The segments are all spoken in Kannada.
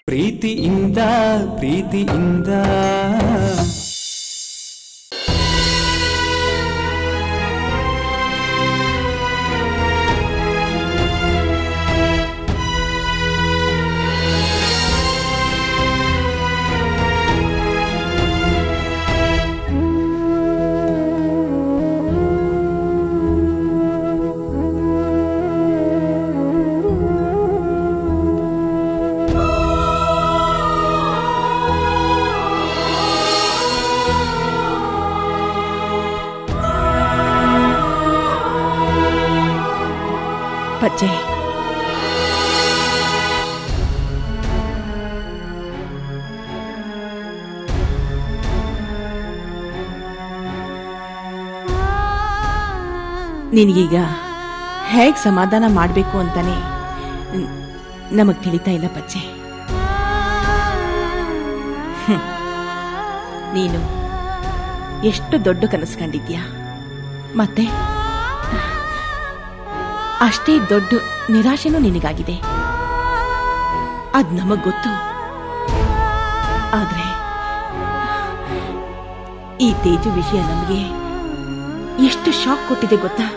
ಪ್ರೀತಿಯಿಂದ ಪ್ರೀತಿಯಿಂದ ಪಚ್ಚೆ ನಿನಗೀಗ ಹೇಗ್ ಸಮಾಧಾನ ಮಾಡಬೇಕು ಅಂತಾನೆ ನಮಗ್ ತಿಳಿತಾ ಇಲ್ಲ ಪಚ್ಚೆ ಹ್ಮ್. ನೀನು ಎಷ್ಟು ದೊಡ್ಡ ಕನಸು ಕಂಡಿದ್ಯಾ ಮತ್ತೆ ಅಷ್ಟೇ ದೊಡ್ಡ ನಿರಾಶೆನೂ ನಿನಗಾಗಿದೆ ಅದ್ ನಮಗ್ ಗೊತ್ತು ಆದ್ರೆ ಈ ತೇಜು ವಿಷಯ ನಮಗೆ ಎಷ್ಟು ಶಾಕ್ ಕೊಟ್ಟಿದೆ ಗೊತ್ತಾ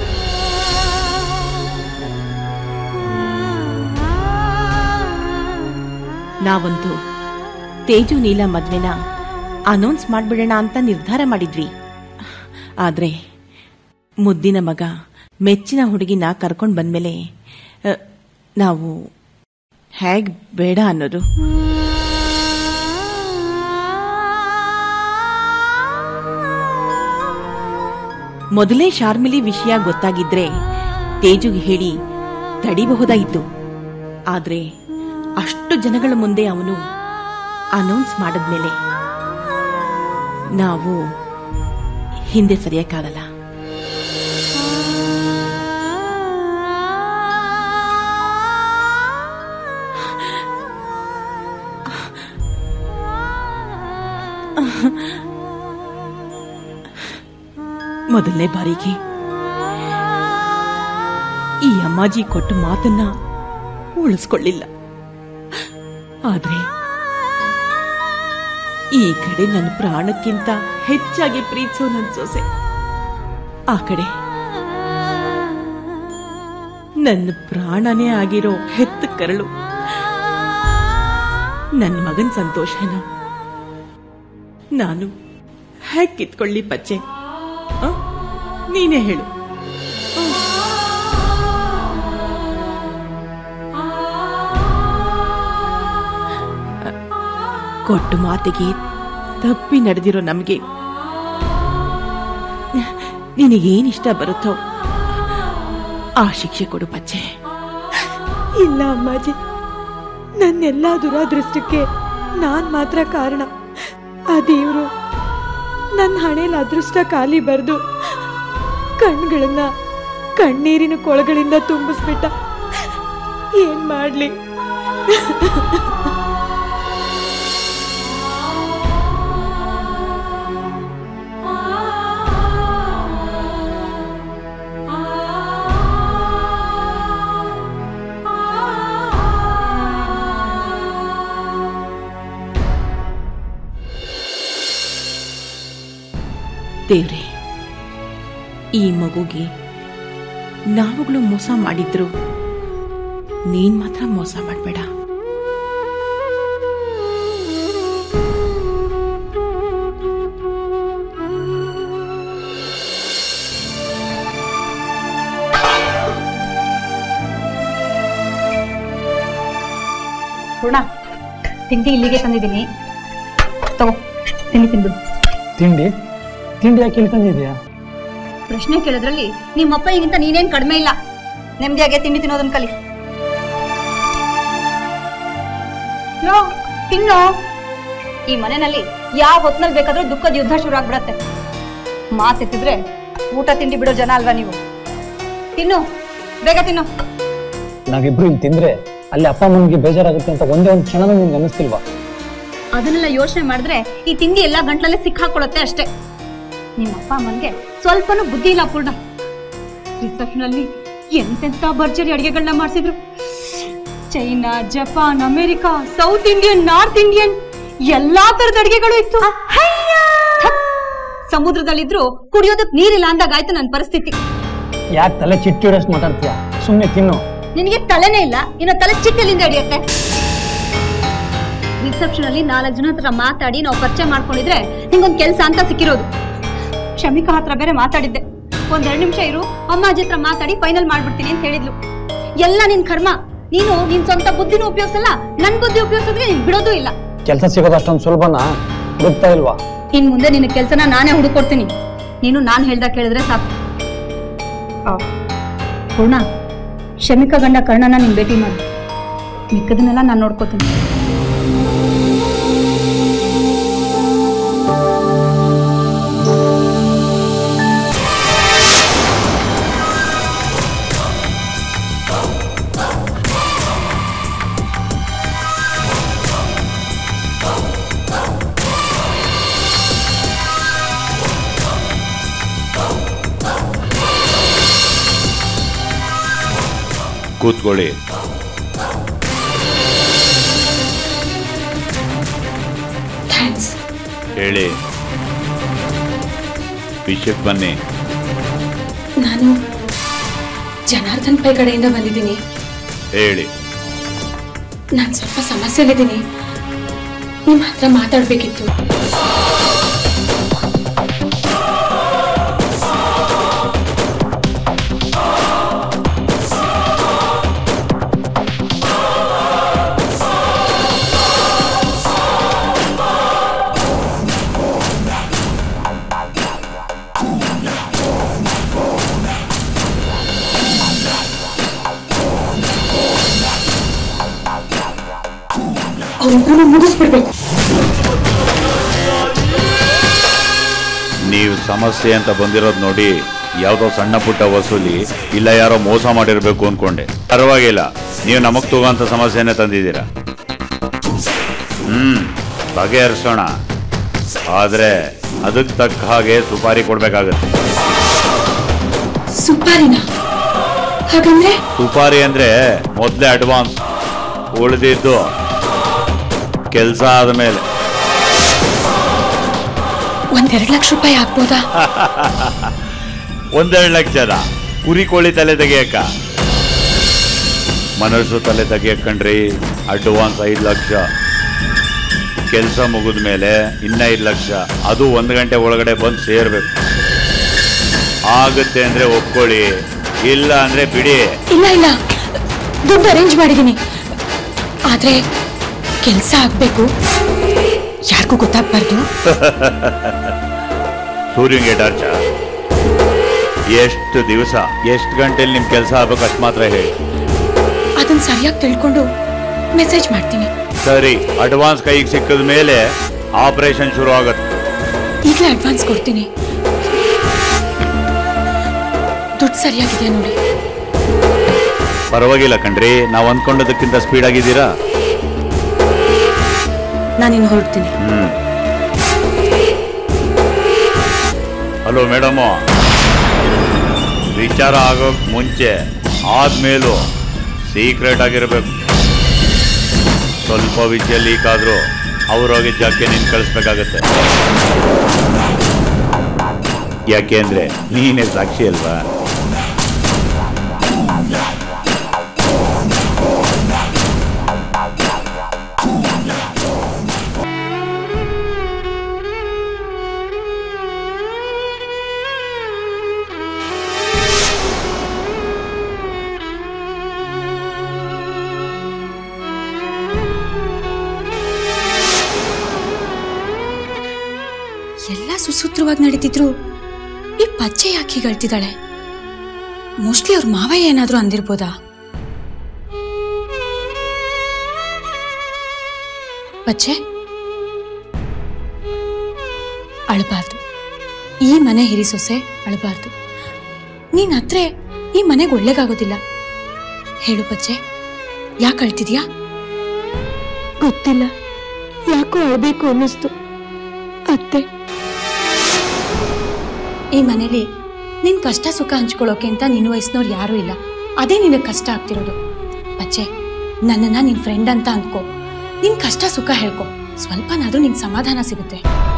ನಾವಂತೂ ತೇಜು ನೀಲ ಮದ್ವೆನ ಅನೌನ್ಸ್ ಮಾಡ್ಬಿಡೋಣ ಅಂತ ನಿರ್ಧಾರ ಮಾಡಿದ್ವಿ ಆದ್ರೆ ಮುದ್ದಿನ ಮಗ ಮೆಚ್ಚಿನ ಹುಡುಗಿನ ಕರ್ಕೊಂಡ್ ಬಂದ್ಮೇಲೆ ಅ, ನಾವು ಹೇಗ್ ಬೇಡ ಅನ್ನೋದು ಮೊದಲೇ ಶಾರ್ಮಿಲಿ ವಿಷಯ ಗೊತ್ತಾಗಿದ್ರೆ ತೇಜುಗೆ ಹೇಳಿ ತಡಿಬಹುದಾಯಿತು ಆದ್ರೆ ಅಷ್ಟು ಜನಗಳ ಮುಂದೆ ಅವನು ಅನೌನ್ಸ್ ಮಾಡಿದ್ಮೇಲೆ ನಾವು ಹಿಂದೆ ಸರಿಯಕ್ಕಾಗಲ್ಲ ಮೊದಲನೇ ಬಾರಿಗೆ ಈ ಅಮ್ಮಾಜಿ ಕೊಟ್ಟ ಮಾತನ್ನ ಉಳಿಸ್ಕೊಳ್ಳಿಲ್ಲ ಆದ್ರೆ ಈ ಕಡೆ ನನ್ನ ಪ್ರಾಣಕ್ಕಿಂತ ಹೆಚ್ಚಾಗಿ ಪ್ರೀತಿಸೋ ನನ್ ಸೊಸೆ ಆ ಕಡೆ ನನ್ನ ಪ್ರಾಣನೇ ಆಗಿರೋ ಹೆತ್ತ ಕರಳು ನನ್ನ ಮಗನ್ ಸಂತೋಷನ ನಾನು ಹೇಗ್ ಕಿತ್ಕೊಳ್ಳಿ ಪಚ್ಚೆ ಆ? ನೀನೇ ಹೇಳು ಕೊಟ್ಟ ಮಾತಿಗೆ ತಪ್ಪಿ ನಡೆದಿರೋ ನಮಗೆ ನಿನಗೇನ್ ಇಷ್ಟ ಬರುತ್ತೋ ಆ ಶಿಕ್ಷೆ ಕೊಡು ಪಚ್ಚೆ ಇಲ್ಲ ಅಮ್ಮಾಜಿ ನನ್ನೆಲ್ಲ ದುರಾದೃಷ್ಟಕ್ಕೆ ನಾನ್ ಮಾತ್ರ ಕಾರಣ ಆ ದೇವ್ರು ನನ್ನ ಹಣೆಯಲ್ಲಿ ಅದೃಷ್ಟ ಖಾಲಿ ಬರೆದು ಕಣ್ಗಳನ್ನ ಕಣ್ಣೀರಿನ ಕೊಳಗಳಿಂದ ತುಂಬಿಸ್ಬಿಟ್ಟ ಏನ್ ಮಾಡ್ಲಿ ದೇವ್ರೆ ಈ ಮಗುಗೆ ನಾವುಗಳು ಮೋಸ ಮಾಡಿದ್ರು ನೀನ್ ಮಾತ್ರ ಮೋಸ ಮಾಡಬೇಡ ಪೂರ್ಣ ತಿಂಡಿ ಇಲ್ಲಿಗೆ ತಂದಿದ್ದೀನಿ ತಗೋ ತಿಂಡಿ ತಿಂದ್ಬಿಡು ತಿಂಡಿ ತಿಂಡಿ ಯಾಕೆ ಇಲ್ಲಿ ತಂದಿದ್ಯಾ ಪ್ರಶ್ನೆ ಕೇಳಿದ್ರಲ್ಲಿ ನಿಮ್ಮಪ್ಪ ಈಗಿಂತ ನೀನೇನ್ ಕಡಿಮೆ ಇಲ್ಲ ನೆಮ್ಮದಿಯಾಗೆ ತಿಂಡಿ ತಿನ್ನೋದನ್ ಕಲಿ ಯೋ ತಿನ್ನೋ ಈ ಮನೆಯಲ್ಲಿ ಯಾವ ಹೊತ್ನಲ್ಲಿ ಬೇಕಾದ್ರೂ ದುಃಖದ ಯುದ್ಧ ಶುರು ಆಗ್ಬಿಡತ್ತೆ ಮಾತೆತ್ತಿದ್ರೆ ಊಟ ತಿಂಡಿ ಬಿಡೋ ಜನ ಅಲ್ವಾ ನೀವು ತಿನ್ನು ಬೇಗ ತಿನ್ನು ನಾವಿಬ್ರು ಇಲ್ಲಿ ತಿಂದ್ರೆ ಅಲ್ಲಿ ಅಪ್ಪ ಅಮ್ಮನಿಗೆ ಬೇಜಾರಾಗುತ್ತೆ ಅಂತ ಒಂದೇ ಒಂದು ಕ್ಷಣ ನಿಮ್ಗೆ ಅನಿಸ್ತಿಲ್ವಾ ಅದನ್ನೆಲ್ಲ ಯೋಚನೆ ಮಾಡಿದ್ರೆ ಈ ತಿಂಡಿ ಎಲ್ಲಾ ಗಂಟ್ಲಲ್ಲೇ ಸಿಕ್ಕಾಕೊಳ್ಳುತ್ತೆ ಅಷ್ಟೇ ನಿಮ್ಮ ಅಪ್ಪ ಅಮ್ಮನ್ಗೆ ಸ್ವಲ್ಪನೂ ಬುದ್ಧಿ ಇಲ್ಲ ಪೂರ್ಣ ರಿಸೆಪ್ಷನ್ ಅಲ್ಲಿ ಎಂತೆಂತ ಭರ್ಜರಿ ಅಡಿಗೆಗಳನ್ನ ಮಾಡಿಸಿದ್ರು China Japan America South Indian North Indian ಎಲ್ಲಾ ತರದ ಅಡಿಗೆಗಳು ಇತ್ತು ಥಕ್. ಸಮುದ್ರದಲ್ಲಿದ್ರು ಕುಡಿಯೋದಕ್ ನೀರಿಲ್ಲ ಅಂದಾಗಾಯ್ತು ನನ್ನ ಪರಿಸ್ಥಿತಿ ಯಾಕೆ ತಲೆ ಚಿಟ್ಟಿಡೋಷ್ಟು ಮಾತಾಡ್ತೀಯ ಸುಮ್ಮನೆ ತಿನ್ನು ನಿನಗೆ ತಲೆನೇ ಇಲ್ಲ ಇನ್ನು ತಲೆ ಚಿಟ್ಟಲಿಂದ ಹಿಡಿಯತ್ತೆ ರಿಸೆಪ್ಷನ್ ಅಲ್ಲಿ ನಾಲ್ಕು ಜನ ಹತ್ರ ಮಾತಾಡಿ ನಾವು ಪರಿಚಯ ಮಾಡ್ಕೊಂಡಿದ್ರೆ ನಿಂಗೊಂದ್ ಕೆಲಸ ಅಂತ ಸಿಕ್ಕಿರೋದು ಶಮಿಕಾ ಹತ್ರ ಬೇರೆ ಮಾತಾಡಿದ್ದೆ ಒಂದೆರಡು ನಿಮಿಷ ಇರು ಅಮ್ಮಾಜಿ ಹತ್ರ ಮಾತಾಡಿ ಫೈನಲ್ ಮಾಡ್ಬಿಡ್ತೀನಿ ಅಂತ ಹೇಳಿದ್ಲು ಎಲ್ಲ ನಿನ್ ಕರ್ಮ ನೀನು ನಿನ್ ಸ್ವಂತ ಬುದ್ಧಿನೂ ಉಪಯೋಗಿಸಲ್ಲ ನನ್ ಬುದ್ಧಿ ಉಪಯೋಗಿಸಿದ್ರೆ ನೀನ್ ಬಿಡೋದು ಇಲ್ಲ ಕೆಲಸ ಸಿಗೋದು ಅಷ್ಟೊಂದು ಸುಲಭನಾ ಹುಡುಕ್ತಾ ಇಲ್ವಾ ಇನ್ ಮುಂದೆ ನಿನ್ನ ಕೆಲಸನ ನಾನೇ ಹುಡುಕೊಡ್ತೀನಿ ನೀನು ನಾನ್ ಹೇಳ್ದಾಗ ಕೇಳಿದ್ರೆ ಸಾಕು ಆ, ಪೂರ್ಣ ಶಮಿಕಾ ಗಂಡ ಕರ್ಣನ ನೀನ್ ಭೇಟಿ ಮಾಡು ಮಿಕ್ಕದನ್ನೆಲ್ಲ ನಾನು ನೋಡ್ಕೋತೀನಿ ಕೂತ್ಕೊಳ್ಳಿ ಥ್ಯಾಂಕ್ಸ್ ಹೇಳಿ ವಿಷಯಕ್ಕೆ ಬನ್ನಿ ನಾನು ಜನಾರ್ದನ್ ಪೈ ಕಡೆಯಿಂದ ಬಂದಿದ್ದೀನಿ ಹೇಳಿ ನಾನು ಸ್ವಲ್ಪ ಸಮಸ್ಯೆಲಿದ್ದೀನಿ ನಿಮ್ಮ ಹತ್ರ ಮಾತಾಡಬೇಕಿತ್ತು ಅವ್ರಿಬ್ಬರನ್ನು ಮುಗಿಸ್ಬಿಡ್ಬೇಕು ನೀವು ಸಮಸ್ಯೆ ಅಂತ ಬಂದಿರೋದು ನೋಡಿ ಯಾವುದೋ ಸಣ್ಣ ಪುಟ್ಟ ವಸೂಲಿ ಇಲ್ಲ ಯಾರೋ ಮೋಸ ಮಾಡಿರ್ಬೇಕು ಅನ್ಕೊಂಡೆ ಪರವಾಗಿಲ್ಲ ನೀವು ನಮಗ್ ತಗೋಂಥ ಸಮಸ್ಯೆನೇ ತಂದಿದ್ದೀರಾ ಹ್ಮ್ ಬಗೆಹರಿಸೋಣ ಆದ್ರೆ ಅದಕ್ಕೆ ತಕ್ಕ ಹಾಗೆ ಸುಪಾರಿ ಕೊಡ್ಬೇಕಾಗತ್ತೆ ಸುಪಾರಿನ ಹಾಗಂದ್ರೆ ಸುಪಾರಿ ಅಂದ್ರೆ ಮೊದಲೇ ಅಡ್ವಾನ್ಸ್ ಉಳಿದಿದ್ದು ಕೆಲಸ ಆದಮೇಲೆ ಒಂದೆರಡು ಲಕ್ಷ ರೂಪಾಯಿ ಆಗ್ಬೋದಾ ಒಂದೆರಡು ಲಕ್ಷದ ಕುರಿ ಕೋಳಿ ತಲೆ ತೆಗಿಯಕ್ಕ ಮನಸ್ಸು ತಲೆ ತೆಗಿಯಕ್ಕಂಡ್ರಿ ಅಡ್ವಾನ್ಸ್ ಐದು ಲಕ್ಷ ಕೆಲಸ ಮುಗಿದ ಮೇಲೆ ಇನ್ನ ಐದು ಲಕ್ಷ ಅದು ಒಂದು ಗಂಟೆ ಒಳಗಡೆ ಬಂದು ಸೇರ್ಬೇಕು ಆಗುತ್ತೆ ಅಂದ್ರೆ ಒಪ್ಕೊಳ್ಳಿ ಇಲ್ಲ ಅಂದ್ರೆ ಬಿಡಿ ಇಲ್ಲ ಇಲ್ಲ ದುಡ್ಡು ಅರೇಂಜ್ ಮಾಡಿದ್ದೀನಿ ಆದ್ರೆ ಕೆಲಸ ಆಗ್ಬೇಕು ಯಾರಿಗೂ ಗೊತ್ತಾಗ್ಬಾರ್ದು ಸೂರ್ಯಂಗೆ ಟಾರ್ಚ ಎಷ್ಟು ದಿವಸ ಎಷ್ಟು ಗಂಟೆಲಿ ನಿಮ್ ಕೆಲಸ ಆಗ್ಬೇಕು ಅಷ್ಟು ಮಾತ್ರ ಹೇಳಿ ಅದನ್ನ ಸರಿಯಾಗಿ ತಿಳ್ಕೊಂಡು ಮೆಸೇಜ್ ಮಾಡ್ತೀನಿ ಸರಿ ಅಡ್ವಾನ್ಸ್ ಕೈಗೆ ಸಿಕ್ಕಿದ ಮೇಲೆ ಆಪರೇಷನ್ ಶುರು ಆಗುತ್ತೆ ಈಗಲೇ ಅಡ್ವಾನ್ಸ್ ಕೊಡ್ತೀನಿ ದುಡ್ಡು ಸರಿಯಾಗಿದೆಯಾ ನೋಡಿ ಪರವಾಗಿಲ್ಲ ಕಣ್ರಿ ನಾವು ಅಂದ್ಕೊಂಡದಕ್ಕಿಂತ ಸ್ಪೀಡ್ ಆಗಿದ್ದೀರಾ ನಾನಿನ್ನು ಹೊರಡ್ತೀನಿ ಹ್ಮ್ ಹಲೋ ಮೇಡಮು ವಿಚಾರ ಆಗೋಕ್ ಮುಂಚೆ ಆದ್ಮೇಲೂ ಸೀಕ್ರೆಟ್ ಆಗಿರ್ಬೇಕು ಸ್ವಲ್ಪ ವಿಷಯ ಲೀಕ್ ಆದ್ರೂ ಅವ್ರೋಗಿ ಜಾಕೆ ನೀನ್ ಕಳಿಸ್ಬೇಕಾಗತ್ತೆ ಯಾಕೆ ಅಂದ್ರೆ ನೀನೇ ಸಾಕ್ಷಿ ಅಲ್ವಾ ಎಲ್ಲ ಸುಸೂತ್ರವಾಗಿ ನಡೀತಿದ್ರು ಈ ಪಚ್ಚೆ ಯಾಕೆ ಹೀಗಳ್ತಿದ್ದಾಳೆ ಮೋಸ್ಟ್ಲಿ ಅವ್ರ ಮಾವಯ್ಯ ಏನಾದ್ರೂ ಅಂದಿರ್ಬೋದಾ ಪಚ್ಚೆ ಅಳಬಾರ್ದು ಈ ಮನೆ ಹಿರಿ ಸೊಸೆ ಅಳಬಾರ್ದು ನೀನ್ ಹತ್ರೆ ಈ ಮನೆಗೆ ಒಳ್ಳೇಗಾಗೋದಿಲ್ಲ ಹೇಳು ಪಚ್ಚೆ ಯಾಕೆ ಅಳ್ತಿದ್ಯಾ ಗೊತ್ತಿಲ್ಲ ಯಾಕೋ ಅಳ್ಬೇಕು ಅನ್ನಿಸ್ತು ಅತ್ತೆ ಈ ಮನೇಲಿ ನಿನ್ ಕಷ್ಟ ಸುಖ ಹಂಚ್ಕೊಳ್ಳೋಕೆ ಅಂತ ನಿನ್ನ ವಯಸ್ಸಿನವ್ರು ಯಾರೂ ಇಲ್ಲ ಅದೇ ನಿನಗೆ ಕಷ್ಟ ಆಗ್ತಿರೋದು ಬಚ್ಚೆ ನನ್ನನ್ನ ನಿನ್ ಫ್ರೆಂಡ್ ಅಂತ ಅನ್ಕೋ ನಿನ್ ಕಷ್ಟ ಸುಖ ಹೇಳ್ಕೊ ಸ್ವಲ್ಪನಾದ್ರೂ ನಿಂಗೆ ಸಮಾಧಾನ ಸಿಗುತ್ತೆ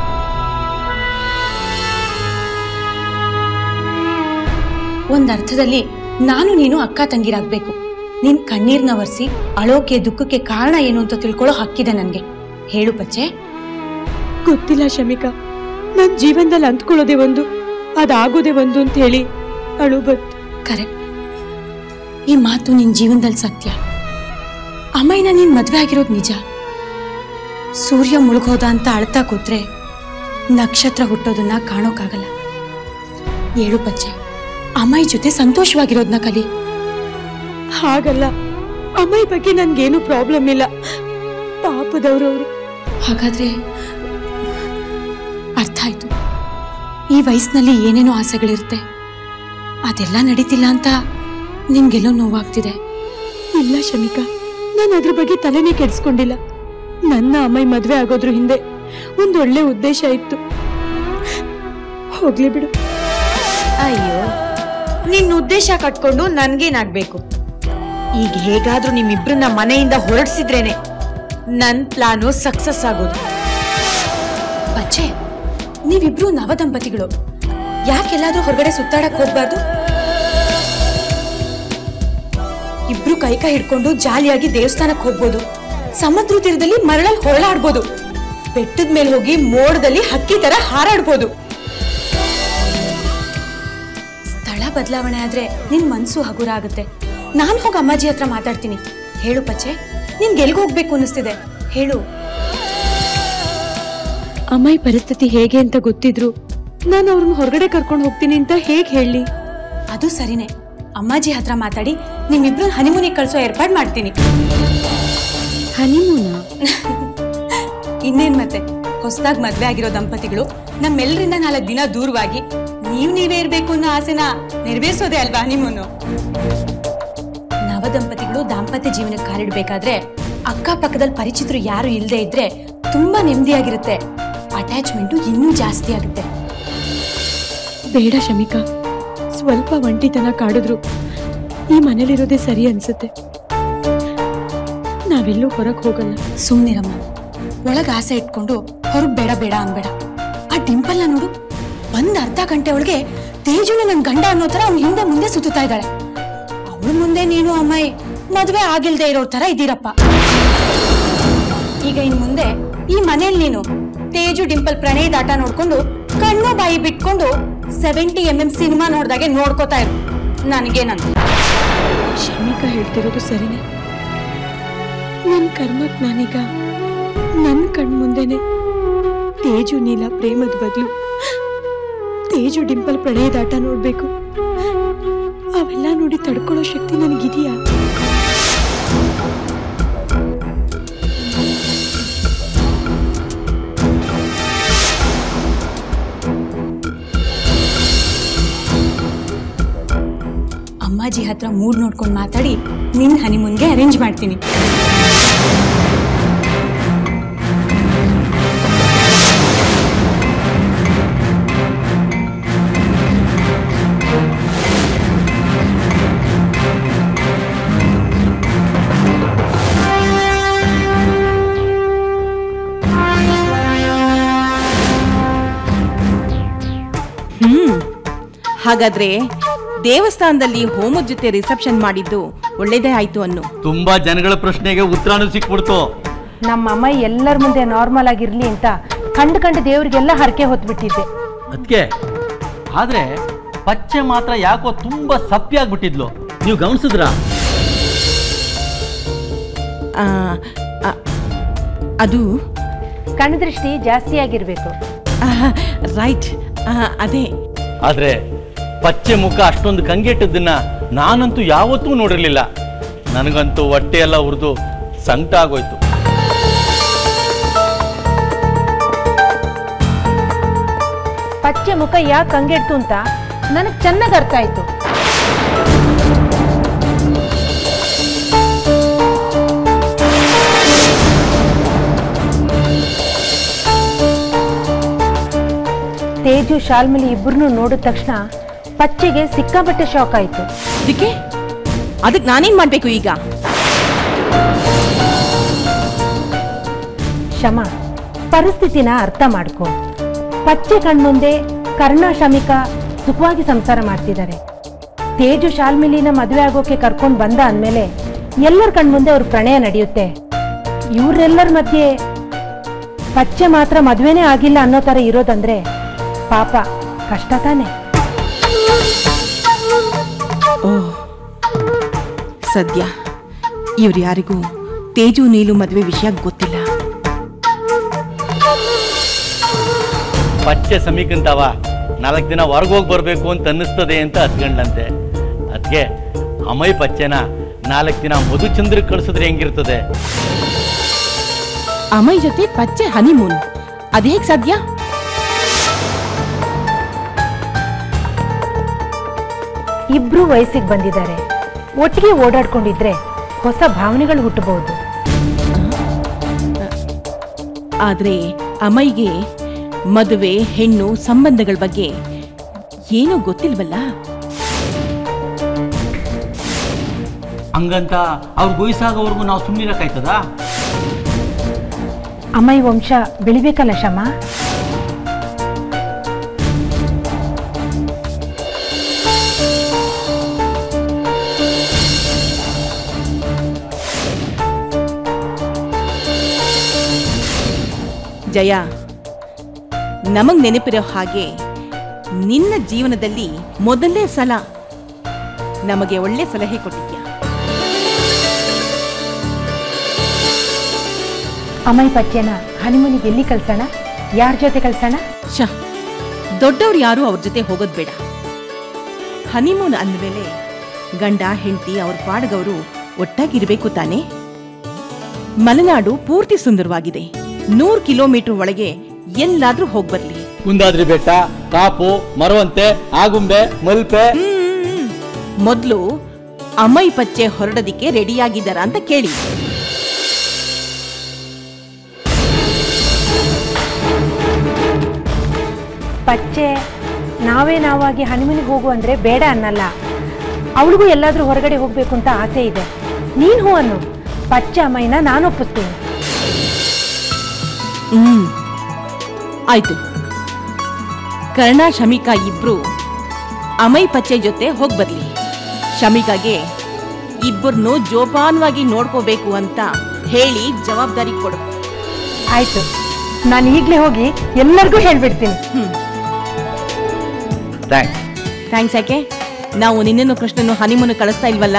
ಒಂದ್ ಅರ್ಥದಲ್ಲಿ ನಾನು ನೀನು ಅಕ್ಕ ತಂಗಿರಾಗ್ಬೇಕು ನಿನ್ ಕಣ್ಣೀರ್ನ ಒರೆಸಿ ಅಳೋಕೆ ದುಃಖಕ್ಕೆ ಕಾರಣ ಏನು ಅಂತ ತಿಳ್ಕೊಳ್ಳೋ ಹಕ್ಕಿದೆ ನನ್ಗೆ ಹೇಳು ಪಚ್ಚೆ ಗೊತ್ತಿಲ್ಲ ಶಮಿಕಾ ನನ್ ಜೀವನದಲ್ಲಿ ಅಂದ್ಕೊಳ್ಳೋದೇ ಒಂದು ಅದಾಗೋದೇ ಒಂದು ಅಂತ ಹೇಳಿ ಅಳು ಬಂತು ಕರೆಕ್ಟ್ ಈ ಮಾತು ನಿನ್ ಜೀವನದಲ್ಲಿ ಸತ್ಯ ಅಮ್ಮಯ್ಯನ ನೀನ್ ಮದ್ವೆ ಆಗಿರೋದು ನಿಜ ಸೂರ್ಯ ಮುಳುಗೋದ ಅಂತ ಅಳ್ತಾ ಕೂತ್ರೆ ನಕ್ಷತ್ರ ಹುಟ್ಟೋದನ್ನ ಕಾಣೋಕ್ಕಾಗಲ್ಲ ಏಳು ಪಚ್ಚೆ ಅಮ್ಮಯ್ಯ ಜೊತೆ ಸಂತೋಷವಾಗಿರೋದನ್ನ ಕಲಿ ಹಾಗಲ್ಲ ಅಮ್ಮಯ್ಯ ಬಗ್ಗೆ ನನ್ಗೇನು ಪ್ರಾಬ್ಲಮ್ ಇಲ್ಲ ಪಾಪದವ್ರವ್ರು ಹಾಗಾದ್ರೆ ಅರ್ಥ ಆಯ್ತು ಈ ವಯಸ್ಸಿನಲ್ಲಿ ಏನೇನೋ ಆಸೆಗಳಿರುತ್ತೆ ಅದೆಲ್ಲ ನಡೀತಿಲ್ಲ ಅಂತ ನಿಮ್ಗೆಲ್ಲೋ ನೋವಾಗ್ತಿದೆ ಇಲ್ಲ ಶಮಿಕಾ ನಾನು ಅದ್ರ ಬಗ್ಗೆ ತಲೆನೇ ಕೆಡಿಸ್ಕೊಂಡಿಲ್ಲ ನನ್ನ ಅಮ್ಮಯ್ಯ ಮದ್ವೆ ಆಗೋದ್ರ ಹಿಂದೆ ಒಂದ್ ಒಳ್ಳೆ ಉದ್ದೇಶ ಇತ್ತು ಹೋಗ್ಲಿ ಬಿಡು ಅಯ್ಯೋ ನಿನ್ನ ಉದ್ದೇಶ ಕಟ್ಕೊಂಡು ನನ್ಗೇನಾಗ್ಬೇಕು ಈಗ ಹೇಗಾದ್ರೂ ನಿಮ್ಮಿಬ್ರನ್ನ ಮನೆಯಿಂದ ಹೊರಡಿಸಿದ್ರೇನೆ ನನ್ ಪ್ಲಾನು ಸಕ್ಸಸ್ ಆಗೋದು ಬಚ್ಚೆ ನೀವಿಬ್ರು ನವದಂಪತಿಗಳು ಯಾಕೆಲ್ಲಾದ್ರೂ ಹೊರಗಡೆ ಸುತ್ತಾಡಕ್ ಹೋಗ್ಬಾರ್ದು ಇಬ್ರು ಕೈ ಕೈ ಹಿಡ್ಕೊಂಡು ಜಾಲಿಯಾಗಿ ದೇವಸ್ಥಾನಕ್ಕೆ ಹೋಗ್ಬೋದು ಸಮುದ್ರ ತೀರದಲ್ಲಿ ಮರಳಲ್ಲಿ ಹೊರಳಾಡ್ಬೋದು ಬೆಟ್ಟದ ಮೇಲೆ ಹೋಗಿ ಮೋಡದಲ್ಲಿ ಹಕ್ಕಿ ತರ ಹಾರಾಡ್ಬೋದು ಸ್ಥಳ ಬದಲಾವಣೆ ಆದ್ರೆ ನಿನ್ ಮನ್ಸು ಹಗುರ ಆಗುತ್ತೆ ನಾನ್ ಹೋಗಿ ಅಮ್ಮಾಜಿ ಹತ್ರ ಮಾತಾಡ್ತೀನಿ ಹೇಳು ಪಚ್ಚೆ ನಿನ್ಗೆ ಎಲ್ಗ್ ಹೋಗ್ಬೇಕು ಅನ್ನಿಸ್ತಿದೆ ಹೇಳು ಅಮ್ಮಯ್ಯ ಪರಿಸ್ಥಿತಿ ಹೇಗೆ ಅಂತ ಗೊತ್ತಿದ್ರು ನಾನು ಅವ್ರನ್ನ ಹೊರಗಡೆ ಕರ್ಕೊಂಡು ಹೋಗ್ತೀನಿ ಅಂತ ಹೇಗ್ ಹೇಳಿ ಅದು ಸರಿನೇ ಅಮ್ಮಾಜಿ ಹತ್ರ ಮಾತಾಡಿ ನಿಮ್ಮಿಬ್ರು ಹನಿಮೂನಿಗೆ ಕಳ್ಸೋ ಏರ್ಪಾಡ್ ಮಾಡ್ತೀನಿ ಹನಿಮೂನ ಇನ್ನೇನ್ ಮತ್ತೆ ಹೊಸದಾಗಿ ಮದ್ವೆ ಆಗಿರೋ ದಂಪತಿಗಳು ನಮ್ಮೆಲ್ಲರಿಂದ ನಾಲ್ಕು ದಿನ ದೂರವಾಗಿ ನೀವ್ ನೀವೇ ಇರ್ಬೇಕು ಅನ್ನೋ ಆಸೆನ ನೆರವೇರಿಸೋದೇ ಅಲ್ವಾ ಹನಿಮೂನು ನವ ದಂಪತಿಗಳು ದಾಂಪತ್ಯ ಜೀವನಕ್ಕೆ ಕಾಲಿಡ್ಬೇಕಾದ್ರೆ ಅಕ್ಕಪಕ್ಕದಲ್ಲಿ ಪರಿಚಿತರು ಯಾರು ಇಲ್ಲದೆ ಇದ್ರೆ ತುಂಬಾ ನೆಮ್ಮದಿಯಾಗಿರುತ್ತೆ ಅಟ್ಯಾಚ್ಮೆಂಟು ಇನ್ನೂ ಜಾಸ್ತಿ ಆಗುತ್ತೆ ಬೇಡ ಶಮಿಕಾ ಸ್ವಲ್ಪ ಒಂಟಿತನ ಕಾಡಿದ್ರು ಈ ಮನೇಲಿರೋದೇ ಸರಿ ಅನ್ಸುತ್ತೆ ನಾವೆಲ್ಲೂ ಹೊರಗೆ ಹೋಗಲ್ಲ ಸುಮ್ನಿರಮ್ಮ ಒಳಗ ಆಸೆ ಇಟ್ಕೊಂಡು ಹೊರಗ್ ಬೇಡ ಬೇಡ ಅನ್ಬೇಡ ಆ ಡಿಂಪಲ್ನ ನೋಡು ಒಂದ್ ಅರ್ಧ ಗಂಟೆ ಒಳಗೆ ತೇಜುನ ನನ್ ಗಂಡ ಅನ್ನೋ ತರ ಅವ್ನ ಹಿಂದೆ ಮುಂದೆ ಸುತ್ತಾ ಇದ್ದಾಳೆ ಅವಳ ಮುಂದೆ ನೀನು ಅಮ್ಮಾಯಿ ಮದ್ವೆ ಆಗಿಲ್ದೆ ಇರೋ ತರ ಇದ್ದೀರಪ್ಪ ಈಗ ಇನ್ ಮುಂದೆ ಈ ಮನೇಲಿ ನೀನು ತೇಜು ಡಿಂಪಲ್ ಪ್ರಣಯದ ಆಟ ನೋಡ್ಕೊಂಡು ಕಣ್ಣು ಬಾಯಿ ಬಿಟ್ಕೊಂಡು ಸೆವೆಂಟಿ ಎಂ ಎಂ ಸಿನಿಮಾ ನೋಡ್ದಾಗೆ ನೋಡ್ಕೋತಾ ಇರು ನನಗೇನಂತ ಶಮಿಕಾ ಹೇಳ್ತಿರೋದು ಸರಿನೇ ನನ್ ಕರ್ಮಕ್ ನಾನೀಗ ನನ್ ಕಣ್ಮುಂದೆನೆ ತೇಜು ನೀಲ ಪ್ರೇಮದ ಬದಲು ತೇಜು ಡಿಂಪಲ್ ಪ್ರಣಯದಾಟ ನೋಡ್ಬೇಕು ಅವೆಲ್ಲ ನೋಡಿ ತಡ್ಕೊಳ್ಳೋ ಶಕ್ತಿ ನನಗಿದೆಯಾ ಅಮ್ಮಾಜಿ ಹತ್ರ ಮೂಡ್ ನೋಡ್ಕೊಂಡು ಮಾತಾಡಿ ನಿನ್ ಹನಿಮೂನ್ಗೆ ಅರೇಂಜ್ ಮಾಡ್ತೀನಿ ಹ್ಮ್ ಹಾಗಾದ್ರೆ ದೇವಸ್ಥಾನದಲ್ಲಿ ಹೋಮದ ಜೊತೆ ರಿಸೆಪ್ಷನ್ ಮಾಡಿದ್ದು ಒಳ್ಳೇದೇ ಆಯ್ತು ಅನ್ನು ತುಂಬಾ ಜನಗಳ ಪ್ರಶ್ನೆಗೆ ಉತ್ತರನೂ ಸಿಕ್ಬಿಡ್ತು ನಮ್ಮ ಅಮ್ಮ ಎಲ್ಲರ ಮುಂದೆ ನಾರ್ಮಲ್ ಆಗಿರ್ಲಿ ಅಂತ ಕಂಡು ಕಂಡು ದೇವ್ರಿಗೆಲ್ಲ ಹರಕೆ ಹೊತ್ಬಿಟ್ಟಿದ್ದೆ ಅದಕ್ಕೆ ಆದ್ರೆ ಪಚ್ಚೆ ಮಾತ್ರ ಯಾಕೋ ತುಂಬಾ ಸಪ್ಪೆ ಆಗ್ಬಿಟ್ಟಿದ್ಲು ನೀವು ಗಮನಿಸಿದ್ರಾ ಆ, ಆ, ಅದು ಕಣ್ದೃಷ್ಟಿ ಜಾಸ್ತಿ ಆಗಿರ್ಬೇಕು ರೈಟ್ ಅದೇ ಆದ್ರೆ ಪಚ್ಚೆ ಮುಖ ಅಷ್ಟೊಂದು ಕಂಗೆಟ್ಟದನ್ನ ನಾನಂತೂ ಯಾವತ್ತೂ ನೋಡಿರ್ಲಿಲ್ಲ ನನಗಂತೂ ಹೊಟ್ಟೆ ಎಲ್ಲ ಉರಿದು ಸಂಕಟ ಆಗೋಯ್ತು ಪಚ್ಚೆ ಮುಖ ಯಾಕೆ ಕಂಗೆಡ್ತು ಅಂತ ನನಗೆ ಚೆನ್ನಾಗಿ ಅರ್ಥ ಆಯ್ತು ತೇಜು ಶಾಲ್ಮಲಿ ಇಬ್ಬರನ್ನೂ ನೋಡಿದ ತಕ್ಷಣ ಪಚ್ಚೆಗೆ ಸಿಕ್ಕಾಪಟ್ಟೆ ಶಾಕ್ ಆಯ್ತು ಅದಕ್ಕೆ ಅದಕ್ಕೆ ನಾನೇನ್ ಮಾಡ್ಬೇಕು ಈಗ ಶಮ ಪರಿಸ್ಥಿತಿನ ಅರ್ಥ ಮಾಡ್ಕೊ ಪಚ್ಚೆ ಕಣ್ಮುಂದೆ ಕರ್ಣ ಶಮಿಕ ಸುಖವಾಗಿ ಸಂಸಾರ ಮಾಡ್ತಿದ್ದಾರೆ ತೇಜು ಶಾಲ್ಮಿಲಿನ ಮದುವೆ ಆಗೋಕೆ ಕರ್ಕೊಂಡು ಬಂದ ಅಂದಮೇಲೆ ಎಲ್ಲರ ಕಣ್ಮುಂದೆ ಅವ್ರ ಪ್ರಣಯ ನಡೆಯುತ್ತೆ ಇವರೆಲ್ಲರ ಮಧ್ಯೆ ಪಚ್ಚೆ ಮಾತ್ರ ಮದುವೆನೇ ಆಗಿಲ್ಲ ಅನ್ನೋ ಥರ ಇರೋದಂದ್ರೆ ಪಾಪ ಕಷ್ಟ ತಾನೆ ಓ ಸದ್ಯ ಇವ್ರು ಯಾರಿಗೂ ತೇಜು ನೀಲು ಮದುವೆ ವಿಷಯ ಗೊತ್ತಿಲ್ಲ ಪಚ್ಚೆ ಸಮೀಕಂತವ ನಾಲ್ಕು ದಿನ ಹೊರಗೋಗಿ ಬರಬೇಕು ಅಂತ ಅನ್ನಿಸ್ತದೆ ಅಂತ ಹತ್ಕೊಂಡ್ಲಂತೆ ಅದಕ್ಕೆ ಅಮೈ ಪಚ್ಚೆನ ನಾಲ್ಕು ದಿನ ಮಧುಚಂದ್ರ ಕಳಿಸಿದ್ರೆ ಹೆಂಗಿರ್ತದೆ ಅಮೈ ಜೊತೆ ಪಚ್ಚೆ ಹನಿಮೂನ್ ಅದು ಹೇಗೆ ಸಾಧ್ಯ ಇಬ್ರು ವಯಸ್ಸಿಗೆ ಬಂದಿದ್ದಾರೆ ಒಟ್ಟಿಗೆ ಓಡಾಡ್ಕೊಂಡಿದ್ರೆ ಹೊಸ ಭಾವನೆಗಳು ಹುಟ್ಟಬಹುದು ಆದ್ರೆ ಅಮೈಗೆ ಮದುವೆ ಹೆಣ್ಣು ಸಂಬಂಧಗಳ ಬಗ್ಗೆ ಏನೂ ಗೊತ್ತಿಲ್ವಲ್ಲ ಹಂಗಂತ ಅವ್ರ ವಯಸ್ಸಾಗೋವರೆಗೂ ನಾವು ಸುಮ್ಮನಿರಕ್ಕಾಯ್ತದ ಅಮ್ಮೈ ವಂಶ ಬೆಳಿಬೇಕಲ್ಲ ಶಮ ಜಯ ನಮಗ್ ನೆನಪಿರೋ ಹಾಗೆ ನಿನ್ನ ಜೀವನದಲ್ಲಿ ಮೊದಲನೇ ಸಲ ನಮಗೆ ಒಳ್ಳೆ ಸಲಹೆ ಕೊಟ್ಟಿದ್ಯಾ ಅಮ್ಮೈ ಪಚ್ಚೆನ ಹನಿಮೂನಿಗೆ ಎಲ್ಲಿ ಕಳ್ಸೋಣ ಯಾರ ಜೊತೆ ಕಳ್ಸೋಣ ಶ ದೊಡ್ಡವ್ರು ಯಾರು ಅವ್ರ ಜೊತೆ ಹೋಗೋದ್ ಬೇಡ ಹನಿಮೂನ್ ಅಂದಮೇಲೆ ಗಂಡ ಹೆಂಡತಿ ಅವ್ರ ಪಾಡ್ಗವರು ಒಟ್ಟಾಗಿರ್ಬೇಕು ತಾನೇ ಮಲೆನಾಡು ಪೂರ್ತಿ ಸುಂದರವಾಗಿದೆ ನೂರು ಕಿಲೋಮೀಟರ್ ಒಳಗೆ ಎಲ್ಲಾದ್ರೂ ಹೋಗ್ಬರ್ಲಿ ಕುಂದಾದ್ರಿ ಬೆಟ್ಟ ಕಾಪು ಮರವಂತೆ ಆಗುಂಬೆ ಮಲ್ಪೆ ಮೊದ್ಲು ಅಮೈ ಪಚ್ಚೆ ಹೊರಡೋದಿಕ್ಕೆ ರೆಡಿಯಾಗಿದ್ದಾರ ಅಂತ ಕೇಳಿ ಪಚ್ಚೆ ನಾವೇ ನಾವಾಗಿ ಹನಿಮೂನಿಗೆ ಹೋಗು ಅಂದ್ರೆ ಬೇಡ ಅನ್ನಲ್ಲ ಅವಳಿಗೂ ಎಲ್ಲಾದ್ರೂ ಹೊರಗಡೆ ಹೋಗ್ಬೇಕು ಅಂತ ಆಸೆ ಇದೆ ನೀನ್ ಹೂ ಅನ್ನು ಪಚ್ಚೆ ಅಮ್ಮಯ್ಯನ ನಾನು ಒಪ್ಪಿಸ್ತೀನಿ ಹ್ಮ್ ಆಯ್ತು ಕರ್ಣ ಶಮಿಕಾ ಇಬ್ರು ಅಮೈ ಪಚ್ಚೆ ಜೊತೆ ಹೋಗ್ಬರ್ಲಿ ಶಮಿಕಾಗೆ ಇಬ್ಬರನ್ನು ಜೋಪಾನವಾಗಿ ನೋಡ್ಕೋಬೇಕು ಅಂತ ಹೇಳಿ ಜವಾಬ್ದಾರಿ ಕೊಡು ಆಯ್ತು ನಾನು ಈಗಲೇ ಹೋಗಿ ಎಲ್ಲರಿಗೂ ಹೇಳ್ಬಿಡ್ತೀನಿ ಥ್ಯಾಂಕ್ಸ್ ಥ್ಯಾಂಕ್ಸ್ ಯಾಕೆ ನಾವು ನಿನ್ನನ್ನು ಕೃಷ್ಣನು ಹನಿಮೂನ್ ಕಳಿಸ್ತಾ ಇಲ್ವಲ್ಲ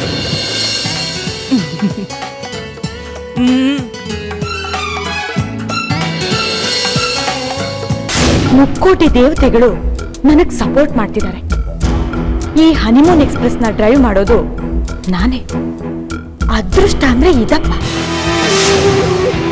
ಹ್ಮ್ ಮುಕ್ಕೋಟಿ ದೇವತೆಗಳು ನನಗ್ ಸಪೋರ್ಟ್ ಮಾಡ್ತಿದ್ದಾರೆ ಈ ಹನಿಮೂನ್ ಎಕ್ಸ್ಪ್ರೆಸ್ ನ ಡ್ರೈವ್ ಮಾಡೋದು ನಾನೇ ಅದೃಷ್ಟ ಅಂದ್ರೆ ಇದಪ್ಪ